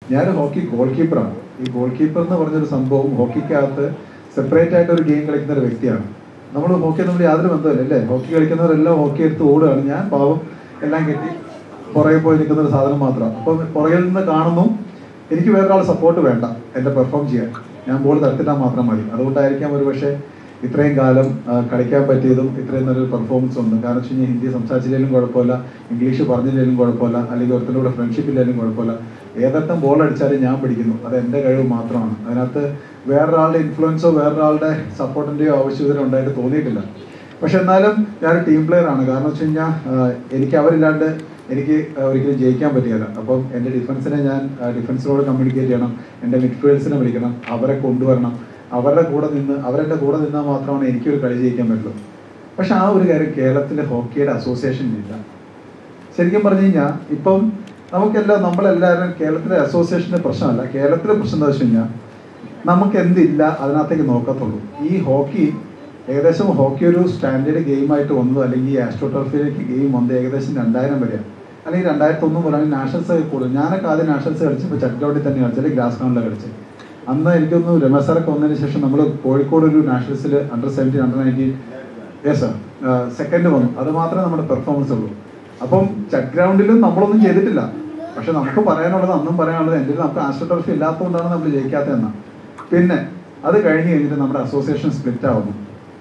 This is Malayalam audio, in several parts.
ഞാൻ ഹോക്കി ഗോൾ കീപ്പറാണ് ഈ ഗോൾ കീപ്പർ എന്ന് പറഞ്ഞൊരു സംഭവം ഹോക്കിക്കകത്ത് സെപ്പറേറ്റ് ആയിട്ട് ഒരു ഗെയിം കളിക്കുന്ന ഒരു വ്യക്തിയാണ് നമ്മൾ ഹോക്കി നമ്മൾ യാതൊരു ബന്ധമില്ല അല്ലേ ഹോക്കി കളിക്കുന്നവരെല്ലാം ഹോക്കി എടുത്ത് ഓടുകയാണ് ഞാൻ പാവം എല്ലാം കെട്ടി പുറകെ പോയി നിൽക്കുന്ന ഒരു സാധനം മാത്രം അപ്പം പുറകിൽ നിന്ന് കാണുന്നു എനിക്ക് വേറൊരാൾ സപ്പോർട്ട് വേണ്ട എൻ്റെ പെർഫോം ചെയ്യാൻ ഞാൻ ബോൾ തടുത്തിട്ടാൽ മാത്രം മതി അതുകൊണ്ടായിരിക്കാം ഒരു പക്ഷേ ഇത്രയും കാലം ആ, കളിക്കാൻ പറ്റിയതും ഇത്രയും നല്ലൊരു പെർഫോമൻസ് ഉണ്ട് കാരണം വെച്ച് കഴിഞ്ഞാൽ ഹിന്ദി സംസാരിച്ചില്ലെങ്കിലും കുഴപ്പമില്ല ഇംഗ്ലീഷ് പറഞ്ഞില്ലെങ്കിലും കുഴപ്പമില്ല അല്ലെങ്കിൽ ഒരുത്തിൻ്റെ കൂടെ ഫ്രണ്ട്ഷിപ്പ് ഇല്ലെങ്കിലും കുഴപ്പമില്ല ഏതറ്റം ബോൾ അടിച്ചാലും ഞാൻ പിടിക്കുന്നു അത് എൻ്റെ കഴിവ് മാത്രമാണ് അതിനകത്ത് വേറൊരാളുടെ ഇൻഫ്ലുവൻസോ വേറൊരാളുടെ സപ്പോർട്ടിൻ്റെയോ ആവശ്യകത ഉണ്ടായിട്ട് തോന്നിയിട്ടില്ല പക്ഷെ എന്നാലും ഞാനൊരു ടീം പ്ലെയർ ആണ് കാരണം വെച്ച് കഴിഞ്ഞാൽ എനിക്ക് അവരില്ലാണ്ട് എനിക്ക് ആ, ഒരിക്കലും ജയിക്കാൻ പറ്റിയല്ല അപ്പം എൻ്റെ ഡിഫൻസിനെ ഞാൻ ഡിഫൻസിനോട് കമ്മ്യൂണിക്കേറ്റ് ചെയ്യണം എൻ്റെ മിഡ്ഫീൽഡ്സിനെ വിളിക്കണം അവരെ കൊണ്ടുവരണം അവരുടെ കൂടെ നിന്ന് അവരുടെ കൂടെ നിന്നാൽ മാത്രമാണ് എനിക്കൊരു കളി ജയിക്കാൻ പറ്റുള്ളൂ പക്ഷെ ആ ഒരു കാര്യം കേരളത്തിലെ ഹോക്കിയുടെ അസോസിയേഷൻ ഇല്ല ശരിക്കും പറഞ്ഞു കഴിഞ്ഞാൽ ഇപ്പം നമുക്കെല്ലാം നമ്മളെല്ലാവരും കേരളത്തിലെ അസോസിയേഷൻ്റെ പ്രശ്നമല്ല കേരളത്തിലെ പ്രശ്നം എന്താ വെച്ച് കഴിഞ്ഞാൽ നമുക്ക് എന്തില്ല അതിനകത്തേക്ക് നോക്കത്തുള്ളൂ ഈ ഹോക്കി ഏകദേശം ഹോക്കി ഒരു സ്റ്റാൻഡേർഡ് ഗെയിമായിട്ട് വന്നത് അല്ലെങ്കിൽ ഈ ആസ്ട്രോ ടർഫിലേക്ക് ഗെയിം വന്നത് ഏകദേശം രണ്ടായിരം വരെയാണ് അല്ലെങ്കിൽ രണ്ടായിരത്തി ഒന്ന് മുതലാണ് നാഷണൽസ് ഒക്കെ കൂടുതൽ ഞാനൊക്കെ ആദ്യം നാഷണൽസ് കളിച്ചപ്പോൾ ചക്രവട്ടി തന്നെ കളിച്ചത് ഗ്രാസ് ഗ്രൗണ്ടിലാണ് കളിച്ചത് അന്ന് എനിക്കൊന്ന് രമേശ് സാറൊക്കെ വന്നതിന് ശേഷം നമ്മൾ കോഴിക്കോട് ഒരു നാഷണൽസിൽ under seventeen under nineteen yes sir second വന്നു അത് മാത്രമേ നമ്മുടെ പെർഫോമൻസ് ഉള്ളൂ അപ്പം ചക്ക് ഗ്രൗണ്ടിലും നമ്മളൊന്നും ചെയ്തിട്ടില്ല പക്ഷെ നമുക്ക് പറയാനുള്ളത് അന്നും പറയാനുള്ളത് എൻ്റെ നമുക്ക് ആസ്ട്രോ ടർഫ് ഇല്ലാത്തതുകൊണ്ടാണ് നമ്മൾ ജയിക്കാത്തതെന്നാണ് പിന്നെ അത് കഴിഞ്ഞ് കഴിഞ്ഞിട്ട് നമ്മുടെ അസോസിയേഷൻ സ്പ്ലിറ്റ് ആവുന്നു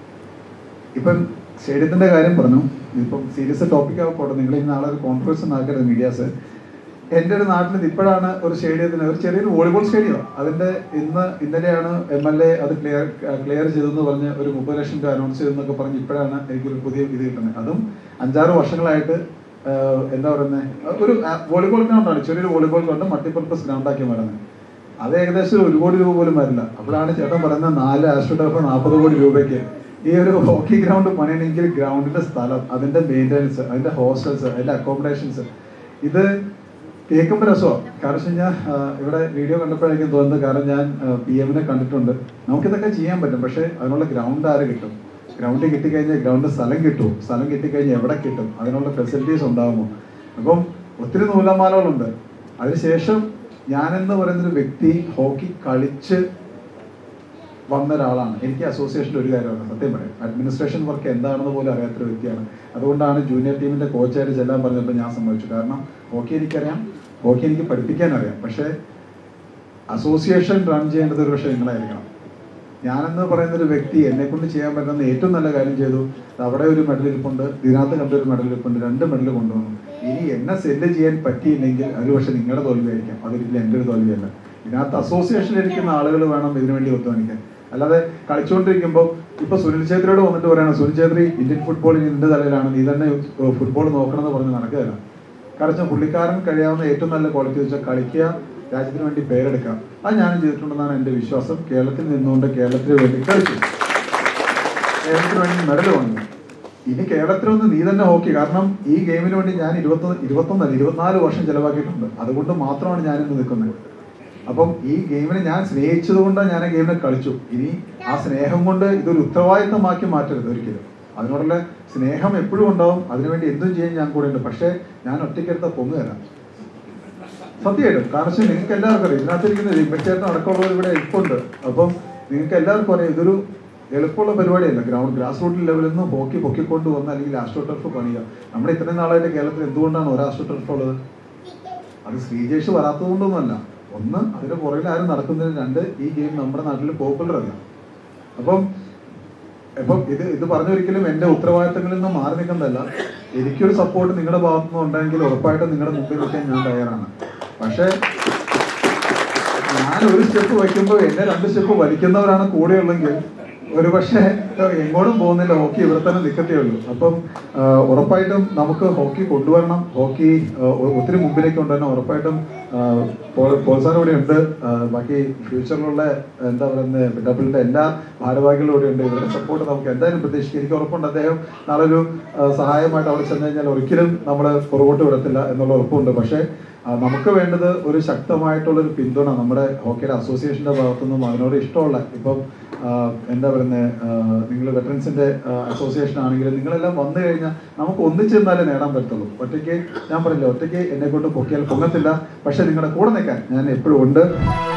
ഇപ്പം സ്റ്റേഡിയത്തിന്റെ കാര്യം പറഞ്ഞു ഇപ്പം സീരിയസ് ടോപ്പിക് ആവട്ടെ നിങ്ങൾ ഈ നാളെ ഒരു കോൺഫറൻസ് ഉണ്ടാക്കരുത് മീഡിയാസ് എൻ്റെ ഒരു നാട്ടിൽ ഇപ്പോഴാണ് ഒരു സ്റ്റേഡിയത്തിന് ഒരു ചെറിയൊരു വോളിബോൾ സ്റ്റേഡിയം അതിന്റെ ഇന്ന് ഇന്നലെയാണ് എം എൽ എ അത് ക്ലിയർ ക്ലിയർ ചെയ്തെന്ന് പറഞ്ഞ് ഒരു മുപ്പത് ലക്ഷം രൂപ അനൗൺസ് ചെയ്തെന്നൊക്കെ പറഞ്ഞ് ഇപ്പോഴാണ് എനിക്കൊരു പുതിയ ഇത് കിട്ടുന്നത് അതും അഞ്ചാറ് വർഷങ്ങളായിട്ട് ആഹ്, എന്താ പറയുന്നത് ഒരു വോളിബോൾ ഗ്രൗണ്ടാണ് ചെറിയൊരു വോളിബോൾ ഗ്രൗണ്ട് മൾട്ടിപർപ്പസ് ഗ്രൗണ്ടാക്കി വരുന്നത് അത് ഏകദേശം ഒരു കോടി രൂപ പോലും വരില്ല അപ്പോഴാണ് ചേട്ടൻ പറയുന്നത് നാല് ആസ്ട്രോടർഫ് നാൽപ്പത് കോടി രൂപയ്ക്ക് ഈ ഒരു ഹോക്കി ഗ്രൗണ്ട് പണിയണമെങ്കിൽ ഗ്രൗണ്ടിന്റെ സ്ഥലം അതിന്റെ മെയിൻ്റനൻസ് അതിന്റെ ഹോസ്റ്റൽസ് അതിന്റെ അക്കോമഡേഷൻസ് ഇത് കേൾക്കുമ്പോൾ രസമാണ് കാരണം വെച്ച് കഴിഞ്ഞാൽ ഇവിടെ വീഡിയോ കണ്ടപ്പോഴേക്കും തോന്നുന്നത് കാരണം ഞാൻ പി എമ്മിനെ കണ്ടിട്ടുണ്ട് നമുക്കിതൊക്കെ ചെയ്യാൻ പറ്റും പക്ഷേ അതിനുള്ള ഗ്രൗണ്ട് ആര് കിട്ടും ഗ്രൗണ്ട് കിട്ടിക്കഴിഞ്ഞാൽ ഗ്രൗണ്ട് സ്ഥലം കിട്ടും സ്ഥലം കിട്ടിക്കഴിഞ്ഞാൽ എവിടെ കിട്ടും അതിനുള്ള ഫെസിലിറ്റീസ് ഉണ്ടാകുമോ അപ്പം ഒത്തിരി നൂലമാലകളുണ്ട് അതിനുശേഷം ഞാനെന്ന് പറയുന്നൊരു വ്യക്തി ഹോക്കി കളിച്ച് വന്ന ഒരാളാണ് എനിക്ക് അസോസിയേഷൻ്റെ ഒരു കാര്യമാണ് സത്യം പറയാം അഡ്മിനിസ്ട്രേഷൻ വർക്ക് എന്താണെന്ന് പോലും അറിയാത്തൊരു വ്യക്തിയാണ് അതുകൊണ്ടാണ് ജൂനിയർ ടീമിന്റെ കോച്ചായിട്ട് ചെല്ലാൻ പറഞ്ഞപ്പോൾ ഞാൻ സമ്മതിച്ചു കാരണം ഹോക്കി എനിക്കറിയാം ഹോക്കി എനിക്ക് പഠിപ്പിക്കാൻ അറിയാം പക്ഷേ അസോസിയേഷൻ റൺ ചെയ്യേണ്ടത് ഒരു പക്ഷേ നിങ്ങളായിരിക്കണം ഞാനെന്ന് പറയുന്ന ഒരു വ്യക്തി എന്നെ കൊണ്ട് ചെയ്യാൻ പറ്റുന്ന ഏറ്റവും നല്ല കാര്യം ചെയ്തു അവിടെ ഒരു മെഡൽ ഇരിപ്പുണ്ട് ഇതിനകത്ത് കണ്ടൊരു മെഡൽ ഇരിപ്പുണ്ട് രണ്ട് മെഡൽ കൊണ്ടുവന്നു ഇനി എന്നെ സെല്ല് ചെയ്യാൻ പറ്റിയില്ലെങ്കിൽ അത് പക്ഷെ നിങ്ങളുടെ തോൽവിയായിരിക്കാം അതൊരിക്കലും എൻ്റെ ഒരു തോൽവിയല്ല ഇതിനകത്ത് അസോസിയേഷനിൽ ഇരിക്കുന്ന ആളുകൾ വേണം ഇതിനു വേണ്ടി ഒത്തുവനിക്കാൻ അല്ലാതെ കളിച്ചുകൊണ്ടിരിക്കുമ്പോൾ ഇപ്പൊ സുനിൽ ഛേത്രിയോട് വന്നിട്ട് പറയണം സുനിൽ ഛേത്രി ഇന്ത്യൻ ഫുട്ബോൾ ഇനി നിന്റെ തലയിലാണ് നീ തന്നെ ഫുട്ബോൾ നോക്കണം എന്ന് പറഞ്ഞ് നടക്കുകയല്ല കാരണം വെച്ചാൽ പുള്ളിക്കാരൻ കഴിയാവുന്ന ഏറ്റവും നല്ല ക്വാളിറ്റി വെച്ചാൽ കളിക്കുക രാജ്യത്തിന് വേണ്ടി പേരെടുക്കാം അത് ഞാനും ചെയ്തിട്ടുണ്ടെന്നാണ് എൻ്റെ വിശ്വാസം കേരളത്തിൽ നിന്നുകൊണ്ട് കേരളത്തിന് വേണ്ടി കളിച്ചു കേരളത്തിന് വേണ്ടി മെഡൽ വന്നു ഇനി കേരളത്തിലൊന്ന് നീ തന്നെ ഹോക്കി കാരണം ഈ ഗെയിമിന് വേണ്ടി ഞാൻ ഇരുപത്തൊന്ന് ഇരുപത്തൊന്നല്ല ഇരുപത്തിനാല് വർഷം ചെലവാക്കിയിട്ടുണ്ട് അതുകൊണ്ട് മാത്രമാണ് ഞാൻ ഇന്ന് നിൽക്കുന്നത് അപ്പം ഈ ഗെയിമിനെ ഞാൻ സ്നേഹിച്ചത് കൊണ്ടാണ് ഞാൻ ആ ഗെയിമിനെ കളിച്ചു ഇനി ആ സ്നേഹം കൊണ്ട് ഇതൊരു ഉത്തരവാദിത്തമാക്കി മാറ്റരുത് ഒരിക്കലും അതിനോടുള്ള സ്നേഹം എപ്പോഴും ഉണ്ടാവും അതിനുവേണ്ടി എന്തും ചെയ്യാൻ ഞാൻ കൂടെ ഉണ്ട് പക്ഷേ ഞാൻ ഒറ്റയ്ക്കെടുത്ത പൊങ്ങ് തരാം സത്യമായിട്ടും കാരണം വെച്ചാൽ നിങ്ങൾക്ക് എല്ലാവർക്കും അറിയാം ഇതിനകത്തിരിക്കുന്ന ഇമ്പച്ചേട്ടൻ അടക്കമുള്ളവർ ഇവിടെ ഇരിപ്പുണ്ട് അപ്പം നിങ്ങൾക്ക് എല്ലാവർക്കും അറിയാം ഇതൊരു എളുപ്പമുള്ള പരിപാടിയല്ല ഗ്രൗണ്ട് ഗ്രാസ് റൂട്ട് ലെവലിൽ നിന്ന് ഹോക്കി പൊക്കിക്കൊണ്ട് വന്ന് അല്ലെങ്കിൽ ആസ്ട്രോ ടർഫ് പണിയുക നമ്മുടെ ഇത്രയും നാളായിട്ട് കേരളത്തിൽ എന്തുകൊണ്ടാണ് ഒരു ആസ്ട്രോ ടർഫ് ഉള്ളത് അത് ശ്രീജേഷ് വരാത്തത് കൊണ്ടൊന്നുമല്ല ഒന്ന് അതിന് പുറകിൽ ആരും നടക്കുന്നതിന് രണ്ട് ഈ ഗെയിം നമ്മുടെ നാട്ടിൽ പോപ്പുലർ അല്ല അപ്പം അപ്പം ഇത് ഇത് പറഞ്ഞൊരിക്കലും എന്റെ ഉത്തരവാദിത്തങ്ങളിൽ നിന്ന് മാറി നിൽക്കുന്നതല്ല എനിക്കൊരു സപ്പോർട്ട് നിങ്ങളുടെ ഭാഗത്തു നിന്ന് ഉണ്ടെങ്കിൽ ഉറപ്പായിട്ടും നിങ്ങളുടെ മുമ്പിൽ നിൽക്കാൻ ഞാൻ തയ്യാറാണ് പക്ഷേ ഞാൻ ഒരു സ്റ്റെപ്പ് വയ്ക്കുമ്പോൾ എന്നെ രണ്ട് സ്റ്റെപ്പ് വലിക്കുന്നവരാണ് കൂടെയുള്ളെങ്കിൽ ഒരു പക്ഷേ എങ്ങോട്ടും പോകുന്നില്ല ഹോക്കി ഇവിടെ തന്നെ നിൽക്കത്തേ ഉള്ളൂ അപ്പം ആ, ഉറപ്പായിട്ടും നമുക്ക് ഹോക്കി കൊണ്ടുവരണം ഹോക്കി ആ, ഒ- ഒത്തിരി മുമ്പിലേക്ക് കൊണ്ടുവരണം ഉറപ്പായിട്ടും ആ, പോൾ- പോൾ സാർ ഇവിടെ ഉണ്ട് ആ, ബാക്കി ഫ്യൂച്ചറിലുള്ള എന്താ പറയുന്നത് ഡബിളിന്റെ എല്ലാ ഭാരവാഹികളും ഇവിടെ ഉണ്ട് ഇവരുടെ സപ്പോർട്ട് നമുക്ക് എന്തായാലും പ്രതീക്ഷിക്കും എനിക്ക് ഉറപ്പുണ്ട് അദ്ദേഹം നാളെ ഒരു ആ, സഹായമായിട്ട് അവിടെ ചെന്ന് കഴിഞ്ഞാൽ ഒരിക്കലും നമ്മൾ പുറകോട്ട് വിടത്തില്ല എന്നുള്ള ഉറപ്പുണ്ട് പക്ഷേ ആ, നമുക്ക് വേണ്ടത് ഒരു ശക്തമായിട്ടുള്ള ഒരു പിന്തുണ നമ്മുടെ ഹോക്കിയുടെ അസോസിയേഷന്റെ ഭാഗത്തുനിന്നും അതിനോട് ഇഷ്ടമുള്ള ഇപ്പം ആ, എന്താ പറയുന്നത് നിങ്ങൾ വെറ്ററൻസിന്റെ അസോസിയേഷൻ ആണെങ്കിലും നിങ്ങളെല്ലാം വന്നു കഴിഞ്ഞാൽ നമുക്ക് ഒന്നിച്ചിരുന്നാലേ നേടാൻ പറ്റത്തുള്ളൂ ഒറ്റയ്ക്ക് ഞാൻ പറഞ്ഞില്ല ഒറ്റയ്ക്ക് എന്നെ കൊണ്ട് പൊക്കിയാൽ പൊങ്ങത്തില്ല പക്ഷെ നിങ്ങളുടെ കൂടെ നിൽക്കാൻ ഞാൻ എപ്പോഴും ഉണ്ട്